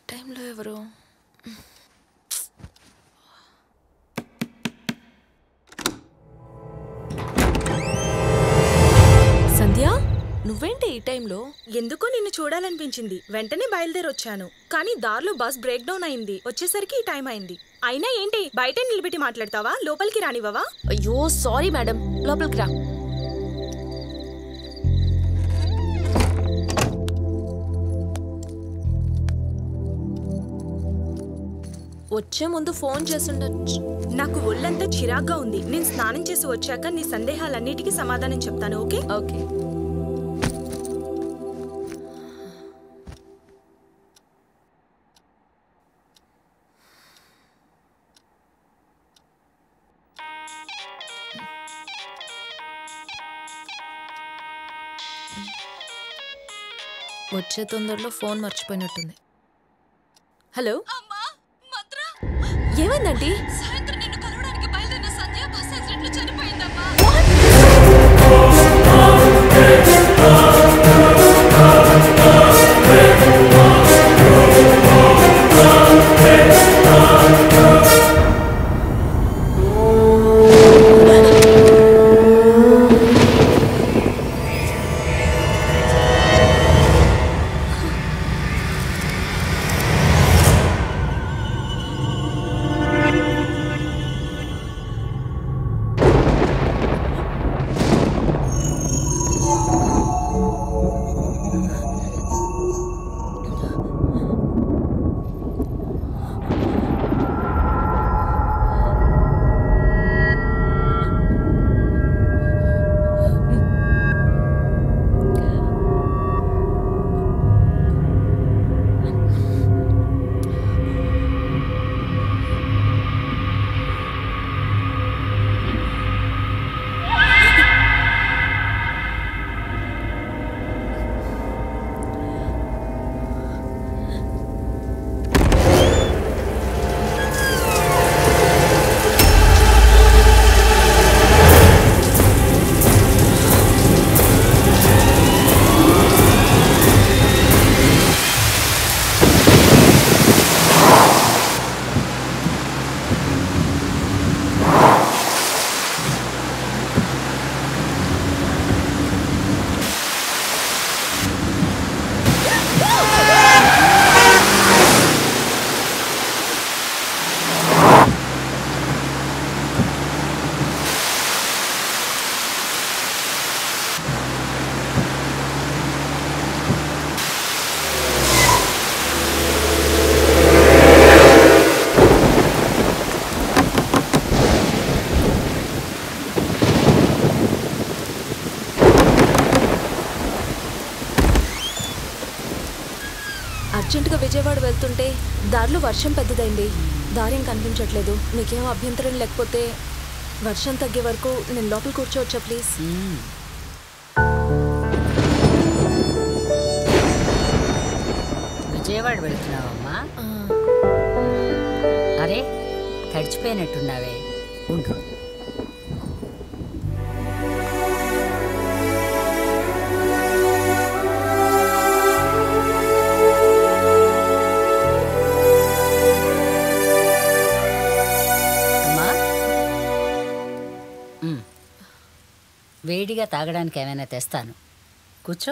టైంలో ఎవరు సంధ్య నువ్వేంటి ఈ టైంలో ఎందుకో నిన్ను చూడాలనిపించింది వెంటనే బయలుదేరొచ్చాను కానీ దారిలో బస్ బ్రేక్ డౌన్ అయింది వచ్చేసరికి ఈ టైం అయింది అయినా ఏంటి బయటే నిలబెట్టి మాట్లాడతావా లోపలికి రానివ్వవా అయ్యో సారీ మేడం లోపలికి రా వచ్చే ముందు ఫోన్ చేసుండొచ్చు నాకు ఒళ్ళంతా చిరాగ్గా ఉంది నేను స్నానం చేసి వచ్చాక నీ సందేహాలన్నిటికీ సమాధానం చెప్తాను ఓకే ఓకే వచ్చే తొందరలో ఫోన్ మర్చిపోయినట్టుంది హలో అమ్మా మంత్ర ఏమైందండి సాయంత్రం నిన్ను కలవడానికి బయలుదేరిన సంధ్య బస్ యాక్సిడెంట్ లో చనిపోయిందమ్మా అర్జెంటుగా విజయవాడ వెళ్తుంటే దారిలో వర్షం పెద్దదైంది దారేం కనిపించట్లేదు మీకేం అభ్యంతరం లేకపోతే వర్షం తగ్గే వరకు నేను లోపల కూర్చోవచ్చా ప్లీజ్ విజయవాడ వెళ్తున్నావమ్మా అరే తడిచిపోయినట్టున్నావే ఉండు అమ్మా ఉమ్. వేడిగా తాగడానికి ఏమైనా తెస్తాను కూర్చో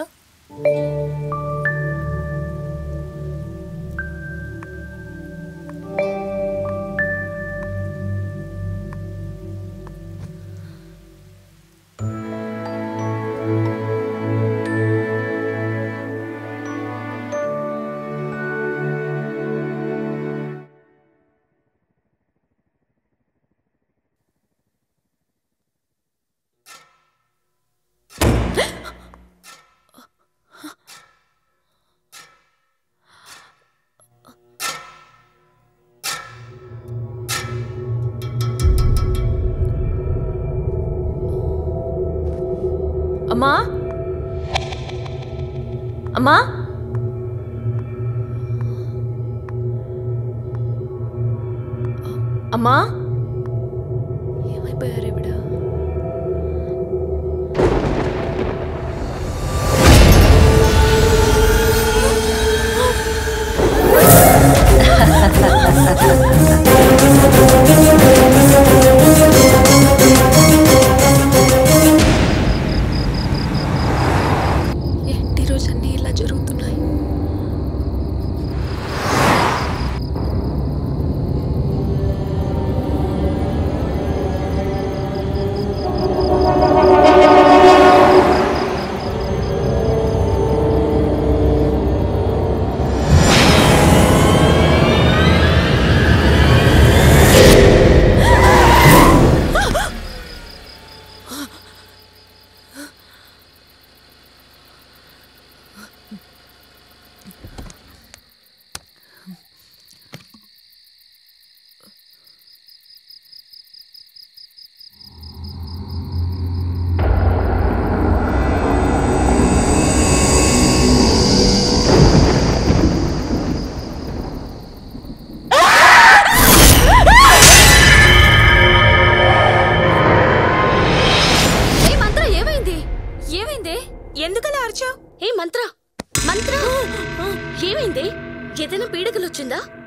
అమ్మా అమ్మా అమ్మా ఏమైపోయారు ఇవిడ ఆ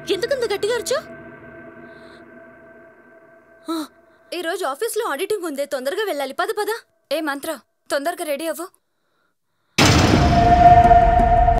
ఎందుకంత గట్టిగా అరచు ఈ రోజు ఆఫీస్లో ఆడిటింగ్ ఉంది తొందరగా వెళ్ళాలి పద పద ఏ మంత్ర తొందరగా రెడీ అవ్వు